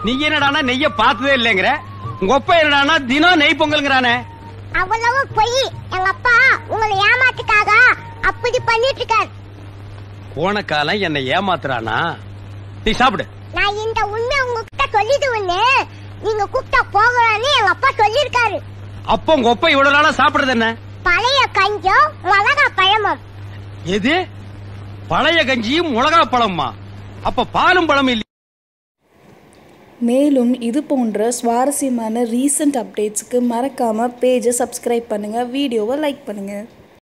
நீ என்னடானா நெய்ய பார்த்ததே இல்லைங்கிற உங்க அப்பா என்னடானா தினம் நெய் பொங்கல்ங்கிறானே அவ்வளவு பொய் எங்க அப்பா உங்களை ஏமாத்துக்காக அப்படி பண்ணிட்டு இருக்காரு போன காலம் என்னை ஏமாத்துறானா நீ சாப்பிடு நான் இந்த உண்மை உங்ககிட்ட சொல்லிடுவேன்னு நீங்க கூப்பிட்டா போகலான்னு எங்க அப்பா சொல்லிருக்காரு அப்போ உங்க அப்பா இவ்வளவு நாளா சாப்பிடுறது என்ன பழைய கஞ்சம் மிளகா பழமும் எது பழைய கஞ்சியும் மிளகா பழமா அப்ப பாலும் பழம் இல்ல மேலும் இது போன்ற சுவாரஸ்யமான ரீசன்ட் அப்டேட்ஸ்க்கு மறக்காமல் பேஜை சப்ஸ்கிரைப் பண்ணுங்கள் வீடியோவை லைக் பண்ணுங்கள்